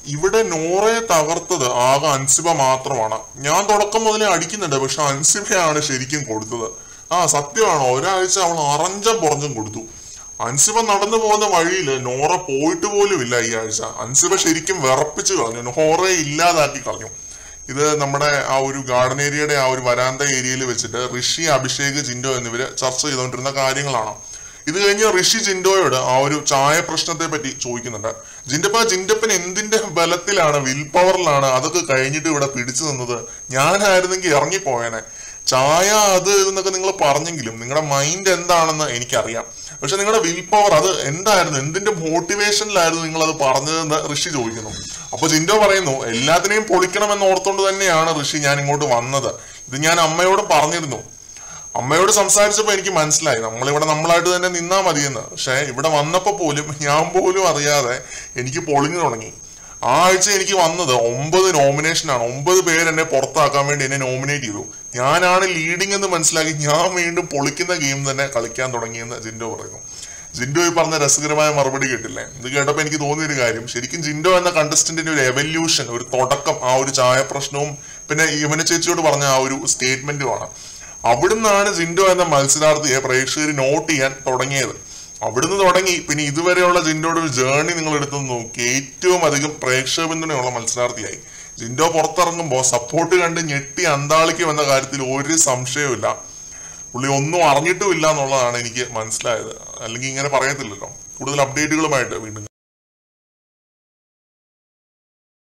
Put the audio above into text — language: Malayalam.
ഇവിടെ നോറയെ തകർത്തത് ആകെ അൻസിബ മാത്രമാണ് ഞാൻ തുടക്കം മുതലേ അടിക്കുന്നുണ്ട് പക്ഷെ അൻസിബയാണ് ശരിക്കും കൊടുത്തത് ആ സത്യമാണ് ഒരാഴ്ച അവൾ അറഞ്ചം പുറഞ്ചും കൊടുത്തു അൻസിബ നടന്നു പോകുന്ന വഴിയിൽ നോറ പോയിട്ട് പോലും ഇല്ല ഈ ആഴ്ച അൻസിബ ശരിക്കും വിറപ്പിച്ചു കളഞ്ഞു നോറയെ ഇല്ലാതാക്കി കളഞ്ഞു ഇത് നമ്മുടെ ആ ഒരു ഗാർഡൻ ഏരിയയുടെ ആ ഒരു വരാന്ത ഏരിയയിൽ വെച്ചിട്ട് ഋഷി അഭിഷേക് ജിൻഡോ എന്നിവര് ചർച്ച ചെയ്തുകൊണ്ടിരുന്ന കാര്യങ്ങളാണ് ഇത് കഴിഞ്ഞ് ഋഷി ജിൻഡോയോട് ആ ഒരു ചായ പ്രശ്നത്തെ പറ്റി ചോദിക്കുന്നുണ്ട് ജിൻഡപ്പ ജിൻഡപ്പൻ എന്തിന്റെ ബലത്തിലാണ് വിൽ പവറിലാണ് അതൊക്കെ കഴിഞ്ഞിട്ട് ഇവിടെ പിടിച്ചു നിന്നത് ഞാനായിരുന്നെങ്കിൽ ഇറങ്ങിപ്പോയേനെ ചായ അത് ഇതെന്നൊക്കെ നിങ്ങൾ പറഞ്ഞെങ്കിലും നിങ്ങളുടെ മൈൻഡ് എന്താണെന്ന് എനിക്കറിയാം പക്ഷെ നിങ്ങളുടെ വിൽ പവർ അത് എന്തായിരുന്നു എന്തിന്റെ മോട്ടിവേഷനിലായിരുന്നു നിങ്ങൾ അത് പറഞ്ഞതെന്ന് ഋഷി ചോദിക്കുന്നു അപ്പൊ ജിൻഡോ പറയുന്നു എല്ലാത്തിനെയും പൊളിക്കണമെന്ന് ഓർത്തുകൊണ്ട് തന്നെയാണ് ഋഷി ഞാൻ ഇങ്ങോട്ട് വന്നത് ഇത് ഞാൻ അമ്മയോട് പറഞ്ഞിരുന്നു അമ്മയോട് സംസാരിച്ചപ്പോൾ എനിക്ക് മനസ്സിലായി നമ്മളിവിടെ നമ്മളായിട്ട് തന്നെ നിന്നാ മതിയെന്ന് പക്ഷെ ഇവിടെ വന്നപ്പോ പോലും ഞാൻ പോലും അറിയാതെ എനിക്ക് പൊളിഞ്ഞു തുടങ്ങി ആ ആഴ്ച എനിക്ക് വന്നത് ഒമ്പത് നോമിനേഷനാണ് ഒമ്പത് പേര് എന്നെ പുറത്താക്കാൻ വേണ്ടി എന്നെ നോമിനേറ്റ് ചെയ്തു ഞാനാണ് ലീഡിംഗ് എന്ന് മനസ്സിലാക്കി ഞാൻ വീണ്ടും പൊളിക്കുന്ന ഗെയിം തന്നെ കളിക്കാൻ തുടങ്ങിയെന്ന് ജിൻഡോ പറയുന്നു ജിൻഡോ ഈ പറഞ്ഞ രസകരമായ മറുപടി കേട്ടില്ലേ ഇത് കേട്ടപ്പോൾ എനിക്ക് തോന്നിയ ഒരു കാര്യം ശരിക്കും ജിൻഡോ എന്ന കണ്ടസ്റ്റന്റിന്റെ ഒരു എവല്യൂഷൻ ഒരു തുടക്കം ആ ഒരു ചായ പ്രശ്നവും പിന്നെ യമുന ചേച്ചിയോട് പറഞ്ഞ ആ ഒരു സ്റ്റേറ്റ്മെന്റുമാണ് അവിടുന്നാണ് ജിൻഡോ എന്ന മത്സരാർത്ഥിയെ പ്രേക്ഷകർ നോട്ട് ചെയ്യാൻ തുടങ്ങിയത് അവിടുന്ന് തുടങ്ങി പിന്നെ ഇതുവരെയുള്ള ജിൻഡോയുടെ ഒരു ജേർണി നിങ്ങൾ എടുത്തു നോക്കി ഏറ്റവും അധികം പ്രേക്ഷക പിന്തുണയുള്ള മത്സരാർത്ഥിയായി ജിൻഡോ പുറത്തിറങ്ങുമ്പോൾ സപ്പോർട്ട് കണ്ട് ഞെട്ടി അന്താളിക്കും എന്ന കാര്യത്തിൽ ഒരു സംശയവുമില്ല പുള്ളി ഒന്നും അറിഞ്ഞിട്ടുമില്ല എന്നുള്ളതാണ് എനിക്ക് മനസ്സിലായത് അല്ലെങ്കിൽ ഇങ്ങനെ പറയത്തില്ലല്ലോ കൂടുതൽ അപ്ഡേറ്റുകളുമായിട്ട് വീണ്ടും